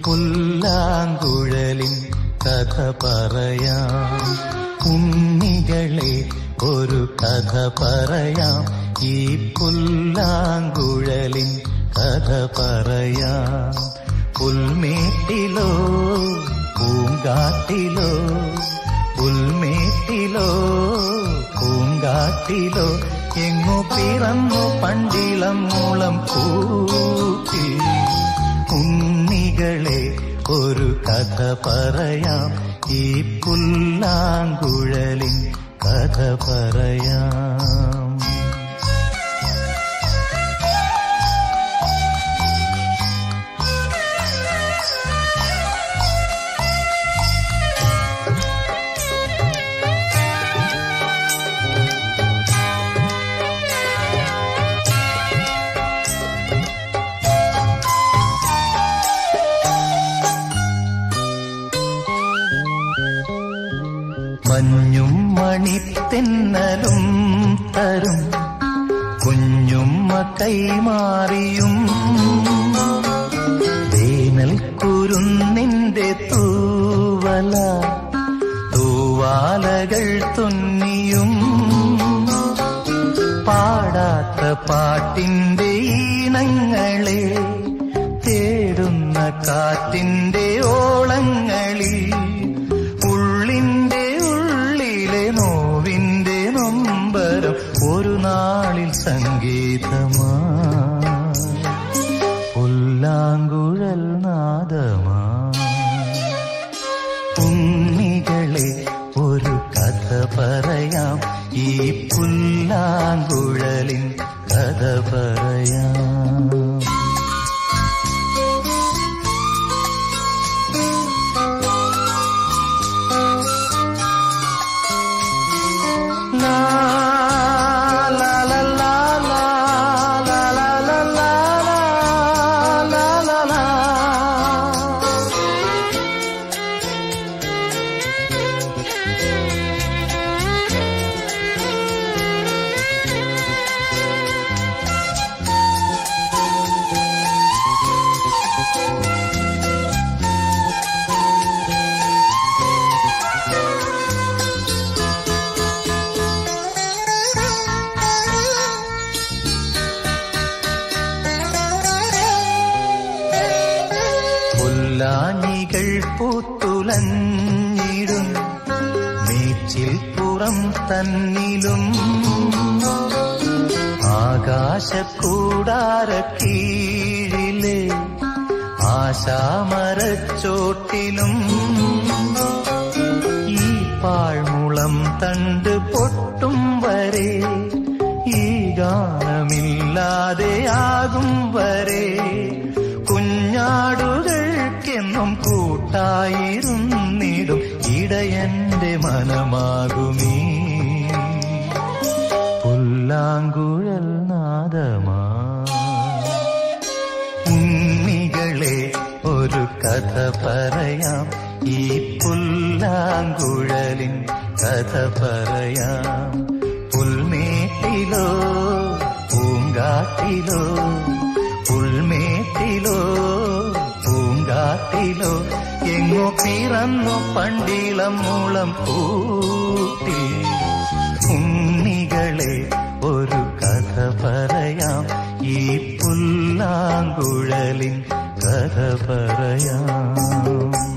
പുല്ലാങ്കുഴലിൻ കഥ പറയാം ഉണ്ണികളെ ഒരു കഥ പറയാം ഈ പുല്ലാങ്കുഴലിൻ കഥ പറയാം പുൽമേട്ടിലോ പൂങ്കാട്ടിലോ പുൽമേട്ടിലോ പൂങ്കാട്ടിലോ എങ്ങു പിറന്നു പണ്ടിളം മൂളം കൂട്ടി ഉണ്ണികളെ ഒരു കഥ പറയാം ഈ പുല്ലാങ്കുഴലിൻ കഥ പറയാം മഞ്ഞും മണിത്തെന്നലും തരും കുഞ്ഞുമ്മ കൈമാറിയും വേനൽ കുരുന്നിന്റെ തൂവല തൂവാലകൾ തുന്നിയും പാടാത്ത പാട്ടിന്റെ ഈണങ്ങളെ തേടുന്ന കാറ്റിന്റെ ഓളങ്ങളിൽ ഉള്ളിന്റെ ഉള്ളിലെ നോവിന്റെ നൊമ്പരം ഒരു നാളിൽ സംഗീതമാ പുല്ലാങ്കുഴൽ നാദമാ ഉണ്ണികളെ ഒരു കഥ പറയാം ഈ പുല്ലാങ്കുഴലിൻ കഥ പറയാം La la la la la la la la la la la la മുല്ലാഞ്ഞികൾ പൂത്തുലഞ്ഞിടും നീച്ചിൽ പുറം തന്നിലും ആകാശക്കൂടാര കീഴിലെ ആശാമരച്ചോട്ടിലും ഈ പാഴ്മുളം തണ്ട് പൊട്ടും വരെ ഈ ഗാനമില്ലാതെയാകും വരെ കുഞ്ഞാടുകൾക്കെന്നും കൂട്ടായിരുന്നിടും ഇടയന്റെ മനമാകുമീ പുല്ലാങ്കുഴൽ നാദമാ ഉണ്ണികളെ ഒരു കഥ പറയാം ഈ പുല്ലാങ്കുഴലിൻ കഥ പറയാം പുൽമേട്ടിലോ പൂങ്കാട്ടിലോ പുൽമേട്ടിലോ പൂങ്കാട്ടിലോ എങ്ങോ പിറന്നു പണ്ടിളം മൂളം കൂട്ടി ഉണ്ണികളെ ഒരു കഥ പറയാം ഈ പുല്ലാങ്കുഴലിൻ കഥ പറയാം